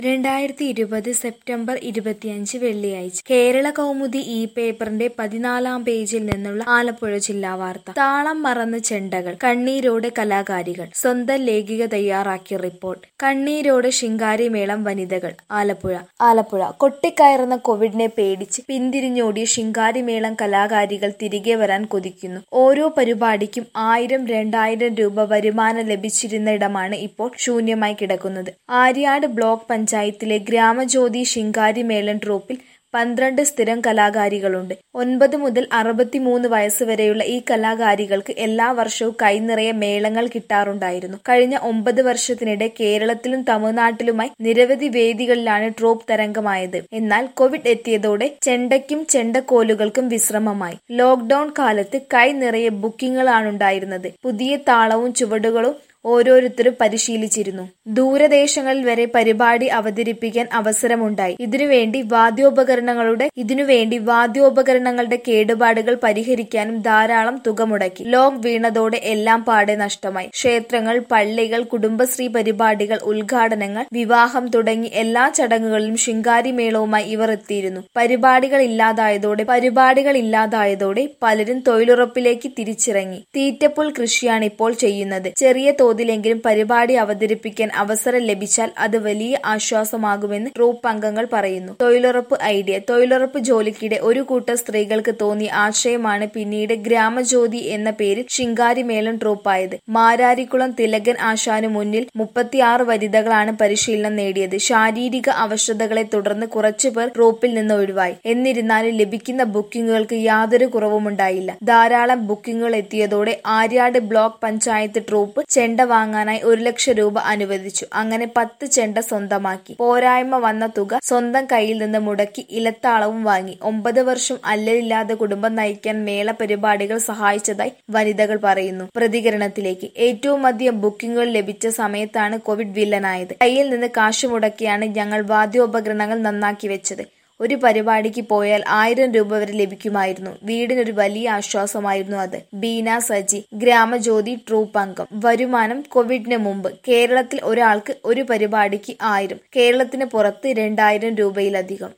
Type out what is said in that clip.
രണ്ടായിരത്തി ഇരുപത് സെപ്റ്റംബർ ഇരുപത്തിയഞ്ച് വെള്ളിയാഴ്ച കേരള കൗമുദി ഈ പേപ്പറിന്റെ പതിനാലാം പേജിൽ നിന്നുള്ള ആലപ്പുഴ ജില്ലാ വാർത്ത താളം മറന്ന് ചെണ്ടകൾ കണ്ണീരോട് കലാകാരികൾ സ്വന്തം ലേഖിക തയ്യാറാക്കിയ റിപ്പോർട്ട് കണ്ണീരോട് ശിങ്കാരിമേളം വനിതകൾ ആലപ്പുഴ ആലപ്പുഴ കൊട്ടിക്കയറുന്ന കോവിഡിനെ പേടിച്ച് പിന്തിരിഞ്ഞോടിയ ശിങ്കാരിമേളം കലാകാരികൾ തിരികെ വരാൻ കൊതിക്കുന്നു ഓരോ പരിപാടിക്കും ആയിരം രണ്ടായിരം രൂപ വരുമാനം ലഭിച്ചിരുന്ന ഇടമാണ് ഇപ്പോൾ ശൂന്യമായി കിടക്കുന്നത് ആര്യാട് ബ്ലോക്ക് പഞ്ചായത്തിലെ ഗ്രാമജ്യോതി ശിങ്കാരിമേളൻ ട്രൂപ്പിൽ പന്ത്രണ്ട് സ്ഥിരം കലാകാരികളുണ്ട് ഒൻപത് മുതൽ അറുപത്തിമൂന്ന് വയസ്സ് വരെയുള്ള ഈ കലാകാരികൾക്ക് എല്ലാ വർഷവും കൈനിറയെ മേളങ്ങൾ കിട്ടാറുണ്ടായിരുന്നു കഴിഞ്ഞ ഒമ്പത് വർഷത്തിനിടെ കേരളത്തിലും തമിഴ്നാട്ടിലുമായി നിരവധി വേദികളിലാണ് ട്രൂപ്പ് തരംഗമായത് എന്നാൽ കോവിഡ് എത്തിയതോടെ ചെണ്ടയ്ക്കും ചെണ്ടക്കോലുകൾക്കും വിശ്രമമായി ലോക്ഡൌൺ കാലത്ത് കൈ നിറയെ ബുക്കിംഗുകളാണുണ്ടായിരുന്നത് പുതിയ താളവും ചുവടുകളും ഓരോരുത്തരും പരിശീലിച്ചിരുന്നു ദൂരദേശങ്ങളിൽ വരെ പരിപാടി അവതരിപ്പിക്കാൻ അവസരമുണ്ടായി ഇതിനുവേണ്ടി വാദ്യോപകരണങ്ങളുടെ ഇതിനുവേണ്ടി വാദ്യോപകരണങ്ങളുടെ കേടുപാടുകൾ പരിഹരിക്കാനും ധാരാളം തുക മുടക്കി ലോക്ക് വീണതോടെ എല്ലാം പാടെ നഷ്ടമായി ക്ഷേത്രങ്ങൾ പള്ളികൾ കുടുംബശ്രീ പരിപാടികൾ ഉദ്ഘാടനങ്ങൾ വിവാഹം തുടങ്ങി എല്ലാ ചടങ്ങുകളിലും ശിങ്കാരിമേളവുമായി ഇവർ എത്തിയിരുന്നു പരിപാടികൾ ഇല്ലാതായതോടെ പരിപാടികൾ ഇല്ലാതായതോടെ പലരും തൊഴിലുറപ്പിലേക്ക് തിരിച്ചിറങ്ങി തീറ്റപ്പുൽ കൃഷിയാണ് ഇപ്പോൾ ചെയ്യുന്നത് ചെറിയ തോതിലെങ്കിലും പരിപാടി അവതരിപ്പിക്കാൻ അവസരം ലഭിച്ചാൽ അത് വലിയ ആശ്വാസമാകുമെന്ന് ട്രൂപ്പ് അംഗങ്ങൾ പറയുന്നു തൊഴിലുറപ്പ് ഐഡിയ തൊഴിലുറപ്പ് ജോലിക്കിടെ ഒരു കൂട്ടം സ്ത്രീകൾക്ക് തോന്നിയ ആശയമാണ് പിന്നീട് ഗ്രാമജ്യോതി എന്ന പേരിൽ ശിങ്കാരിമേളം ട്രൂപ്പായത് മാരാരിക്കുളം തിലകൻ ആശാനു മുന്നിൽ മുപ്പത്തിയാറ് വനിതകളാണ് പരിശീലനം നേടിയത് ശാരീരിക അവശതകളെ തുടർന്ന് കുറച്ചുപേർ ട്രൂപ്പിൽ നിന്ന് ഒഴിവായി എന്നിരുന്നാലും ലഭിക്കുന്ന ബുക്കിംഗുകൾക്ക് യാതൊരു കുറവുമുണ്ടായില്ല ധാരാളം ബുക്കിംഗുകൾ എത്തിയതോടെ ആര്യാട് ബ്ലോക്ക് പഞ്ചായത്ത് ട്രൂപ്പ് ചെണ്ട വാങ്ങാനായി ഒരു ലക്ഷം രൂപ അനുവദിച്ചു അങ്ങനെ പത്ത് ചെണ്ട സ്വന്തമാക്കി പോരായ്മ വന്ന തുക സ്വന്തം കയ്യിൽ നിന്ന് മുടക്കി ഇലത്താളവും വാങ്ങി ഒമ്പത് വർഷം അല്ലലില്ലാതെ കുടുംബം നയിക്കാൻ മേള പരിപാടികൾ സഹായിച്ചതായി വനിതകൾ പറയുന്നു പ്രതികരണത്തിലേക്ക് ഏറ്റവും അധികം ബുക്കിംഗുകൾ ലഭിച്ച സമയത്താണ് കോവിഡ് വില്ലനായത് കയ്യിൽ നിന്ന് കാശ് മുടക്കിയാണ് ഞങ്ങൾ വാദ്യോപകരണങ്ങൾ നന്നാക്കി വെച്ചത് ഒരു പരിപാടിക്ക് പോയാൽ ആയിരം രൂപ വരെ ലഭിക്കുമായിരുന്നു വീടിനൊരു വലിയ ആശ്വാസമായിരുന്നു അത് ബീന സജി ഗ്രാമജ്യോതി ട്രൂപ്പ് അംഗം വരുമാനം കോവിഡിന് മുമ്പ് കേരളത്തിൽ ഒരാൾക്ക് ഒരു പരിപാടിക്ക് ആയിരം കേരളത്തിന് പുറത്ത് രണ്ടായിരം രൂപയിലധികം